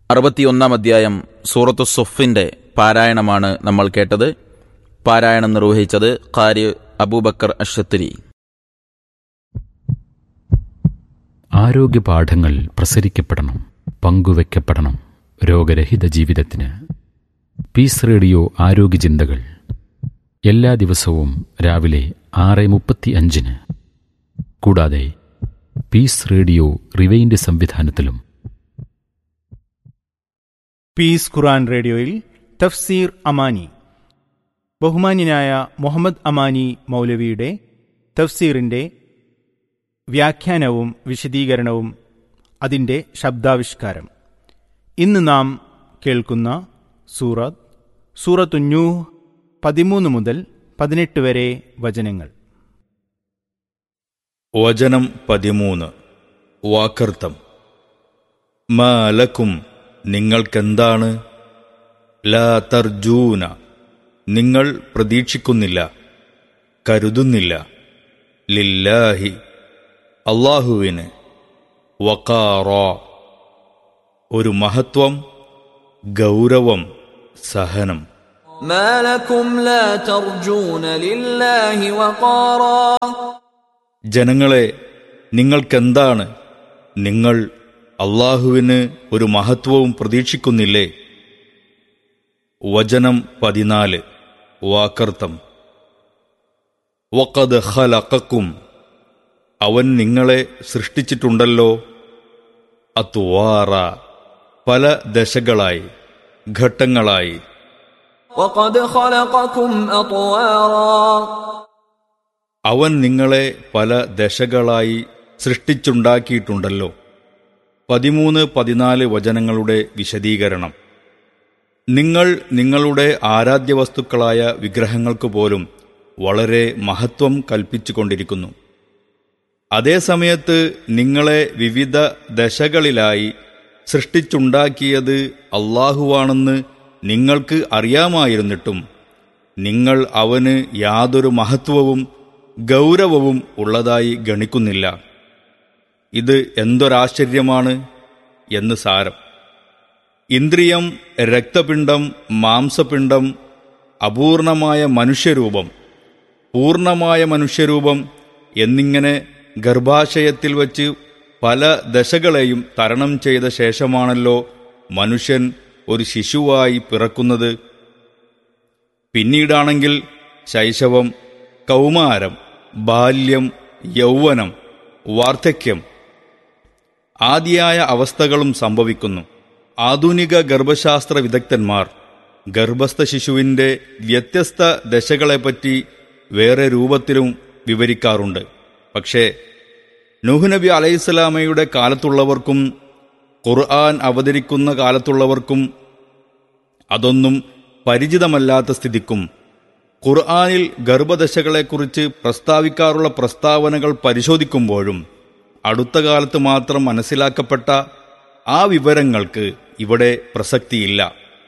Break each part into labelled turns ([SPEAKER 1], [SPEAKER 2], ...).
[SPEAKER 1] അറുപത്തിയൊന്നാം അധ്യായം സൂറത്തു സുഫിന്റെ പാരായണമാണ് നമ്മൾ കേട്ടത് പാരായണം നിർവഹിച്ചത് ഖാരി അബൂബക്കർ അഷത്തിരി
[SPEAKER 2] ആരോഗ്യപാഠങ്ങൾ പ്രസരിക്കപ്പെടണം പങ്കുവെക്കപ്പെടണം രോഗരഹിത ജീവിതത്തിന് പീസ് റേഡിയോ ആരോഗ്യ ചിന്തകൾ എല്ലാ ദിവസവും രാവിലെ ആറ് മുപ്പത്തി അഞ്ചിന് കൂടാതെ പീസ് റേഡിയോ റിവൈൻഡ് സംവിധാനത്തിലും
[SPEAKER 3] പീസ് ഖുറാൻ റേഡിയോയിൽ തഫ്സീർ അമാനി ബഹുമാന്യനായ മുഹമ്മദ് അമാനി മൗലവിയുടെ തഫ്സീറിൻ്റെ വ്യാഖ്യാനവും വിശദീകരണവും അതിൻ്റെ ശബ്ദാവിഷ്കാരം ഇന്ന് നാം കേൾക്കുന്ന സൂറത്ത് സൂറത്തുഞ്ഞൂ പതിമൂന്ന് മുതൽ പതിനെട്ട് വരെ വചനങ്ങൾ
[SPEAKER 4] വചനം പതിമൂന്ന് വാക്കർത്തം മാലക്കും നിങ്ങൾക്കെന്താണ് ലാ തർജൂന നിങ്ങൾ പ്രതീക്ഷിക്കുന്നില്ല കരുതുന്നില്ല ലില്ലാഹി അള്ളാഹുവിന് വക്കാറോ ഒരു മഹത്വം ഗൗരവം സഹനം
[SPEAKER 5] ما لكم لا ترجون لله وقارا
[SPEAKER 4] ജനങ്ങളെ നിങ്ങൾക്കെന്താണ് നിങ്ങൾ അള്ളാഹുവിന് ഒരു മഹത്വവും പ്രതീക്ഷിക്കുന്നില്ലേ വചനം പതിനാല് വാക്കർത്തം വക്കത് ഖലക്കും അവൻ നിങ്ങളെ സൃഷ്ടിച്ചിട്ടുണ്ടല്ലോ അത്തുവാറ പല ദശകളായി ഘട്ടങ്ങളായി
[SPEAKER 5] وقد خلقكم أطوارا
[SPEAKER 4] അവൻ നിങ്ങളെ പല ദശകളായി സൃഷ്ടിച്ചുണ്ടാക്കിയിട്ടുണ്ടല്ലോ പതിമൂന്ന് പതിനാല് വചനങ്ങളുടെ വിശദീകരണം നിങ്ങൾ നിങ്ങളുടെ ആരാധ്യവസ്തുക്കളായ വിഗ്രഹങ്ങൾക്ക് പോലും വളരെ മഹത്വം കൽപ്പിച്ചുകൊണ്ടിരിക്കുന്നു അതേസമയത്ത് നിങ്ങളെ വിവിധ ദശകളിലായി സൃഷ്ടിച്ചുണ്ടാക്കിയത് അള്ളാഹുവാണെന്ന് നിങ്ങൾക്ക് അറിയാമായിരുന്നിട്ടും നിങ്ങൾ അവന് യാതൊരു മഹത്വവും ഗൗരവവും ഉള്ളതായി ഗണിക്കുന്നില്ല ഇത് എന്തൊരാശ്ചര്യമാണ് എന്ന് സാരം ഇന്ദ്രിയം രക്തപിണ്ഡം മാംസപിണ്ഡം അപൂർണമായ മനുഷ്യരൂപം പൂർണമായ മനുഷ്യരൂപം എന്നിങ്ങനെ ഗർഭാശയത്തിൽ വച്ച് പല ദശകളെയും തരണം ചെയ്ത ശേഷമാണല്ലോ മനുഷ്യൻ ഒരു ശിശുവായി പിറക്കുന്നത് പിന്നീടാണെങ്കിൽ ശൈശവം കൗമാരം ബാല്യം യൗവനം വാർദ്ധക്യം ആദിയായ അവസ്ഥകളും സംഭവിക്കുന്നു ആധുനിക ഗർഭശാസ്ത്ര വിദഗ്ധന്മാർ ഗർഭസ്ഥ ശിശുവിൻ്റെ വ്യത്യസ്ത ദശകളെപ്പറ്റി വേറെ രൂപത്തിലും വിവരിക്കാറുണ്ട് പക്ഷേ നൂഹ് നബി അലൈഹിസ്സലാമയുടെ കാലത്തുള്ളവർക്കും ഖുർആൻ അവതരിക്കുന്ന കാലത്തുള്ളവർക്കും അതൊന്നും പരിചിതമല്ലാത്ത സ്ഥിതിക്കും ഖുർആനിൽ ഗർഭദശകളെക്കുറിച്ച് പ്രസ്താവിക്കാറുള്ള പ്രസ്താവനകൾ പരിശോധിക്കുമ്പോഴും അടുത്ത കാലത്ത് മാത്രം മനസ്സിലാക്കപ്പെട്ട ആ വിവരങ്ങൾക്ക് ഇവിടെ പ്രസക്തിയില്ല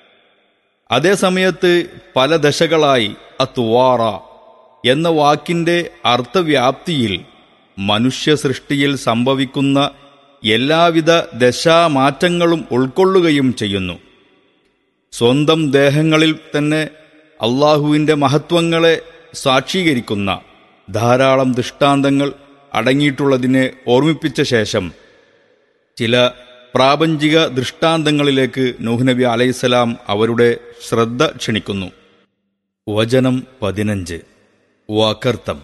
[SPEAKER 4] അതേസമയത്ത് പല ദശകളായി അത്തുവാറ എന്ന വാക്കിന്റെ അർത്ഥവ്യാപ്തിയിൽ മനുഷ്യ സൃഷ്ടിയിൽ സംഭവിക്കുന്ന എല്ലാവിധ ദശാമാറ്റങ്ങളും ഉൾക്കൊള്ളുകയും ചെയ്യുന്നു സ്വന്തം ദേഹങ്ങളിൽ തന്നെ അള്ളാഹുവിൻ്റെ മഹത്വങ്ങളെ സാക്ഷീകരിക്കുന്ന ധാരാളം ദൃഷ്ടാന്തങ്ങൾ അടങ്ങിയിട്ടുള്ളതിനെ ഓർമ്മിപ്പിച്ച ശേഷം ചില പ്രാപഞ്ചിക ദൃഷ്ടാന്തങ്ങളിലേക്ക് നൂഹ് നബി അലൈഹിസ്സലാം അവരുടെ ശ്രദ്ധ ക്ഷണിക്കുന്നു വചനം പതിനഞ്ച് വാക്കർത്തം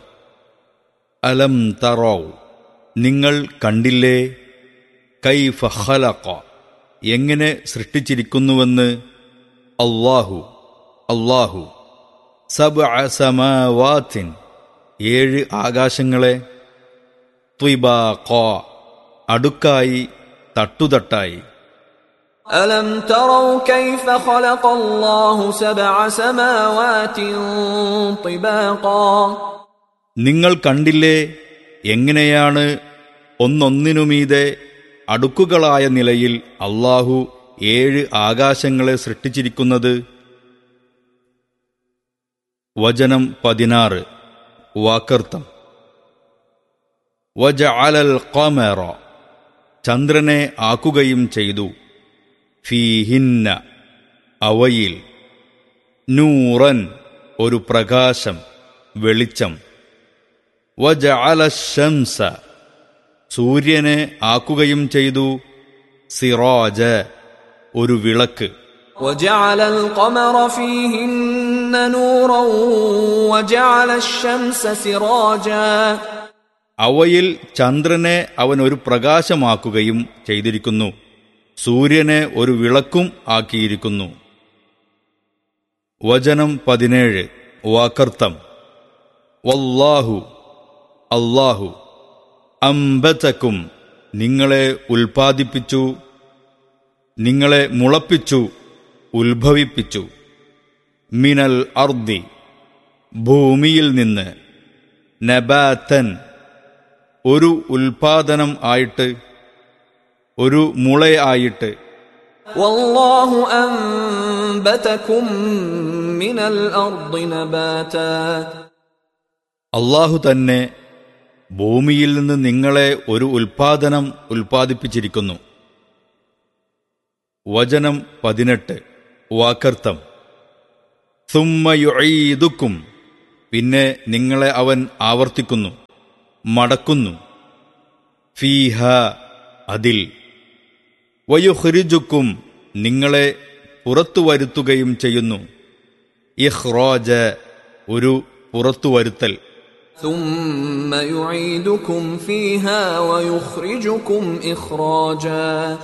[SPEAKER 4] അലം തറോ നിങ്ങൾ കണ്ടില്ലേ കൈ ഫഹലക്ക എങ്ങനെ സൃഷ്ടിച്ചിരിക്കുന്നുവെന്ന് അള്ളാഹു അള്ളാഹു സബ് അസമാവാത്തിൻ ഏഴ് ആകാശങ്ങളെ ത്വിബാഖ അടുക്കായി തട്ടുതട്ടായി
[SPEAKER 5] ألم تروا كيف خلق الله سبع سماوات طباقا
[SPEAKER 4] നിങ്ങൾ കണ്ടില്ലേ എങ്ങനെയാണ് ഒന്നൊന്നിനുമീതെ അടുക്കുകളായ നിലയിൽ അള്ളാഹു ഏഴ് ആകാശങ്ങളെ സൃഷ്ടിച്ചിരിക്കുന്നത് വചനം പതിനാറ് വാക്കർത്തം വജ അലൽ ഖമറ ചന്ദ്രനെ ആക്കുകയും ചെയ്തു ഫീഹിന്ന അവയിൽ നൂറൻ ഒരു പ്രകാശം വെളിച്ചം വജഅല ശംസ സൂര്യനെ ആക്കുകയും ചെയ്തു സിറാജ ഒരു വിളക്ക്
[SPEAKER 5] وجعل القمر فيهن نورا وجعل الشمس سراجا
[SPEAKER 4] അവയിൽ ചന്ദ്രനെ അവൻ ഒരു പ്രകാശമാക്കുകയും ചെയ്തിരിക്കുന്നു സൂര്യനെ ഒരു വിളക്കും ആക്കിയിരിക്കുന്നു വചനം പതിനേഴ് വാക്കർത്തം വല്ലാഹു അല്ലാഹു അമ്പതക്കും നിങ്ങളെ ഉൽപ്പാദിപ്പിച്ചു നിങ്ങളെ മുളപ്പിച്ചു ഉത്ഭവിപ്പിച്ചു മിനൽ അർദി ഭൂമിയിൽ നിന്ന് നബാത്തൻ ഒരു ഉൽപാദനം ആയിട്ട് ഒരു മുള ആയിട്ട്
[SPEAKER 5] والله أنبتكم من الأرض نباتا
[SPEAKER 4] അള്ളാഹു തന്നെ ഭൂമിയിൽ നിന്ന് നിങ്ങളെ ഒരു ഉൽപാദനം ഉൽപ്പാദിപ്പിച്ചിരിക്കുന്നു വചനം പതിനെട്ട് വാക്കർത്ഥം സുമ്മയുഴീതുക്കും പിന്നെ നിങ്ങളെ അവൻ ആവർത്തിക്കുന്നു മടക്കുന്നു ഫീഹ അതിൽ വയുഹ്രിജുക്കും നിങ്ങളെ പുറത്തു വരുത്തുകയും ചെയ്യുന്നു ഇഹ്റോജ ഒരു പുറത്തുവരുത്തൽ
[SPEAKER 5] ثم يعيدكم فيها ويخرجكم إخراجا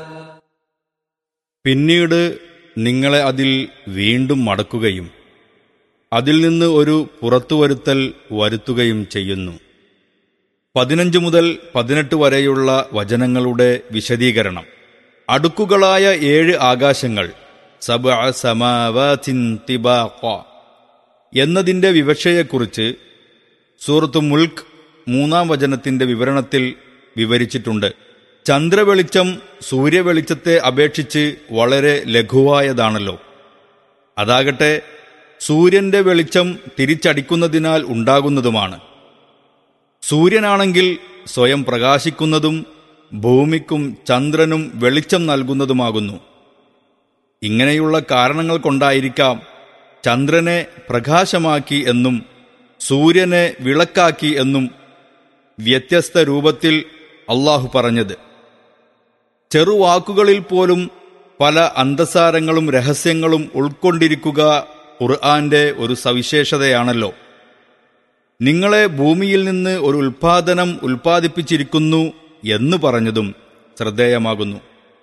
[SPEAKER 4] പിന്നീട് നിങ്ങളെ അതിൽ വീണ്ടും മടക്കുകയും അതിൽ നിന്ന് ഒരു പുറത്തുവരുത്തൽ വരുത്തുകയും ചെയ്യുന്നു പതിനഞ്ച് മുതൽ പതിനെട്ട് വരെയുള്ള വചനങ്ങളുടെ വിശദീകരണം അടുക്കുകളായ ഏഴ് ആകാശങ്ങൾ സബ സമാവാതിൻ തിബാഖ എന്നതിന്റെ വിവക്ഷയെക്കുറിച്ച് സൂറത്ത് മുൽക്ക് മൂന്നാം വചനത്തിന്റെ വിവരണത്തിൽ വിവരിച്ചിട്ടുണ്ട് ചന്ദ്രവെളിച്ചം സൂര്യവെളിച്ചത്തെ അപേക്ഷിച്ച് വളരെ ലഘുവായതാണല്ലോ അതാകട്ടെ സൂര്യന്റെ വെളിച്ചം തിരിച്ചടിക്കുന്നതിനാൽ ഉണ്ടാകുന്നതുമാണ് സൂര്യനാണെങ്കിൽ സ്വയം പ്രകാശിക്കുന്നതും ഭൂമിക്കും ചന്ദ്രനും വെളിച്ചം നൽകുന്നതുമാകുന്നു ഇങ്ങനെയുള്ള കാരണങ്ങൾ കൊണ്ടായിരിക്കാം ചന്ദ്രനെ പ്രകാശമാക്കി എന്നും സൂര്യനെ വിളക്കാക്കി എന്നും വ്യത്യസ്ത രൂപത്തിൽ അള്ളാഹു പറഞ്ഞത് ചെറുവാക്കുകളിൽ പോലും പല അന്തസാരങ്ങളും രഹസ്യങ്ങളും ഉൾക്കൊണ്ടിരിക്കുക ഖുർആന്റെ ഒരു സവിശേഷതയാണല്ലോ നിങ്ങളെ ഭൂമിയിൽ നിന്ന് ഒരു ഉൽപാദനം ഉൽപ്പാദിപ്പിച്ചിരിക്കുന്നു എന്ന് പറഞ്ഞതും ശ്രദ്ധേയമാകുന്നു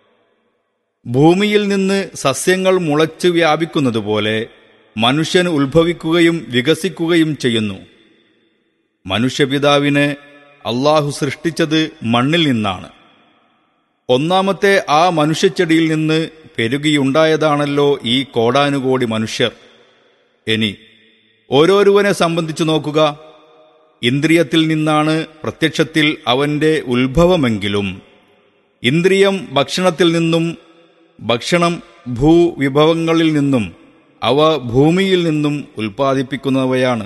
[SPEAKER 4] ഭൂമിയിൽ നിന്ന് സസ്യങ്ങൾ മുളച്ച് വ്യാപിക്കുന്നതുപോലെ മനുഷ്യൻ ഉത്ഭവിക്കുകയും വികസിക്കുകയും ചെയ്യുന്നു മനുഷ്യപിതാവിനെ അള്ളാഹു സൃഷ്ടിച്ചത് മണ്ണിൽ നിന്നാണ് ഒന്നാമത്തെ ആ മനുഷ്യച്ചെടിയിൽ നിന്ന് പെരുകിയുണ്ടായതാണല്ലോ ഈ കോടാനുകോടി മനുഷ്യർ ഇനി ഓരോരുവനെ സംബന്ധിച്ചു നോക്കുക ഇന്ദ്രിയത്തിൽ നിന്നാണ് പ്രത്യക്ഷത്തിൽ അവന്റെ ഉത്ഭവമെങ്കിലും ഇന്ദ്രിയം ഭക്ഷണത്തിൽ നിന്നും ഭക്ഷണം ഭൂവിഭവങ്ങളിൽ നിന്നും അവ ഭൂമിയിൽ നിന്നും ഉൽപ്പാദിപ്പിക്കുന്നവയാണ്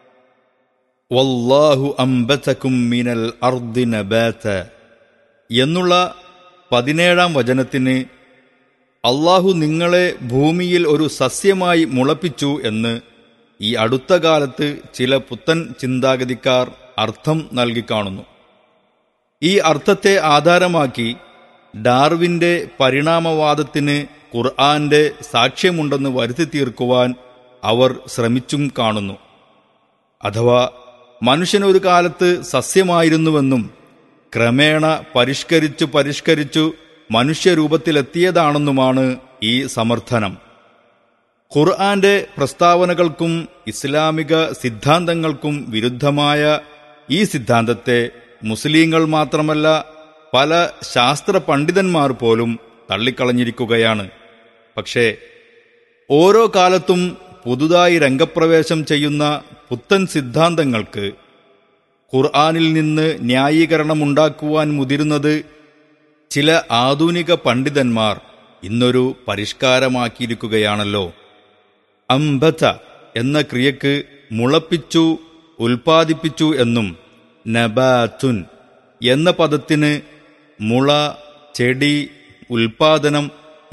[SPEAKER 4] വല്ലാഹു അംബതക്കും മിനൽ അർദി നബാത എന്നുള്ള പതിനേഴാം വചനത്തിന് അള്ളാഹു നിങ്ങളെ ഭൂമിയിൽ ഒരു സസ്യമായി മുളപ്പിച്ചു എന്ന് ഈ അടുത്ത കാലത്ത് ചില പുത്തൻ ചിന്താഗതിക്കാർ അർത്ഥം നൽകിക്കാണുന്നു ഈ അർത്ഥത്തെ ആധാരമാക്കി ഡാർവിന്റെ പരിണാമവാദത്തിന് ഖുർആന്റെ സാക്ഷ്യമുണ്ടെന്ന് വരുത്തി തീർക്കുവാൻ അവർ ശ്രമിച്ചും കാണുന്നു അഥവാ മനുഷ്യൻ ഒരു കാലത്ത് സസ്യമായിരുന്നുവെന്നും ക്രമേണ പരിഷ്കരിച്ചു പരിഷ്കരിച്ചു മനുഷ്യരൂപത്തിലെത്തിയതാണെന്നുമാണ് ഈ സമർത്ഥനം ഖുർആന്റെ പ്രസ്താവനകൾക്കും ഇസ്ലാമിക സിദ്ധാന്തങ്ങൾക്കും വിരുദ്ധമായ ഈ സിദ്ധാന്തത്തെ മുസ്ലിങ്ങൾ മാത്രമല്ല പല ശാസ്ത്ര പണ്ഡിതന്മാർ പോലും തള്ളിക്കളഞ്ഞിരിക്കുകയാണ് പക്ഷേ ഓരോ കാലത്തും പുതുതായി രംഗപ്രവേശം ചെയ്യുന്ന പുത്തൻ സിദ്ധാന്തങ്ങൾക്ക് ഖുർആാനിൽ നിന്ന് ന്യായീകരണമുണ്ടാക്കുവാൻ മുതിരുന്നത് ചില ആധുനിക പണ്ഡിതന്മാർ ഇന്നൊരു പരിഷ്കാരമാക്കിയിരിക്കുകയാണല്ലോ അംബത എന്ന ക്രിയക്ക് മുളപ്പിച്ചു ഉൽപ്പാദിപ്പിച്ചു എന്നും നബാത്തുൻ എന്ന പദത്തിന് മുള ചെടി ഉൽപാദനം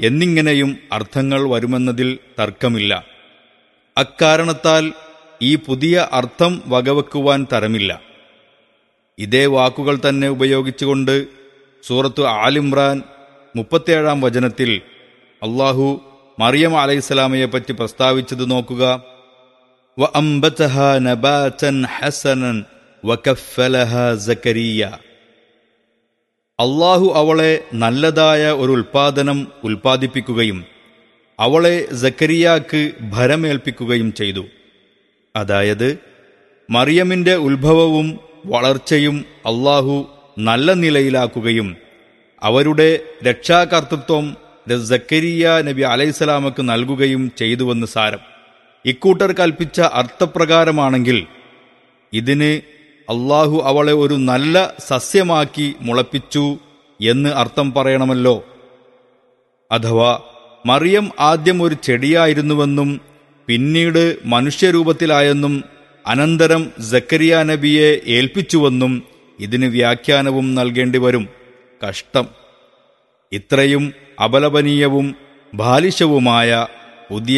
[SPEAKER 4] എന്നിങ്ങനെയും അർത്ഥങ്ങൾ വരുമെന്നതിൽ തർക്കമില്ല അക്കാരണത്താൽ ഈ പുതിയ അർത്ഥം വകവെക്കുവാൻ തരമില്ല ഇതേ വാക്കുകൾ തന്നെ ഉപയോഗിച്ചുകൊണ്ട് സൂറത്ത് ആലിമ്രാൻ മുപ്പത്തിയേഴാം വചനത്തിൽ അള്ളാഹു മറിയം അലൈഹിസ്സലാമയെ പറ്റി പ്രസ്താവിച്ചത് നോക്കുക وأنبتها نباتا حسنا وكفلها زكريا അള്ളാഹു അവളെ നല്ലതായ ഒരു ഉൽപാദനം ഉൽപ്പാദിപ്പിക്കുകയും അവളെ സക്കരിയാക്ക് ഭരമേൽപ്പിക്കുകയും ചെയ്തു അതായത് മറിയമിന്റെ ഉത്ഭവവും വളർച്ചയും അള്ളാഹു നല്ല നിലയിലാക്കുകയും അവരുടെ രക്ഷാകർത്തൃത്വം സക്കരിയ നബി അലൈഹിസ്സലാമക്ക് നൽകുകയും ചെയ്തുവെന്ന് സാരം ഇക്കൂട്ടർ കൽപ്പിച്ച അർത്ഥപ്രകാരമാണെങ്കിൽ ഇതിന് അള്ളാഹു അവളെ ഒരു നല്ല സസ്യമാക്കി മുളപ്പിച്ചു എന്ന് അർത്ഥം പറയണമല്ലോ അഥവാ മറിയം ആദ്യം ഒരു ചെടിയായിരുന്നുവെന്നും പിന്നീട് മനുഷ്യരൂപത്തിലായെന്നും അനന്തരം സക്കരിയ നബിയെ ഏൽപ്പിച്ചുവെന്നും ഇതിന് വ്യാഖ്യാനവും നൽകേണ്ടി വരും കഷ്ടം ഇത്രയും അപലപനീയവും ബാലിശവുമായ പുതിയ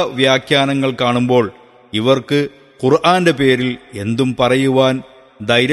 [SPEAKER 4] അർത്ഥവ്യാഖ്യാനങ്ങൾ കാണുമ്പോൾ ഇവർക്ക് ഖുർആന്റെ പേരിൽ എന്തും പറയുവാൻ ധൈര്യ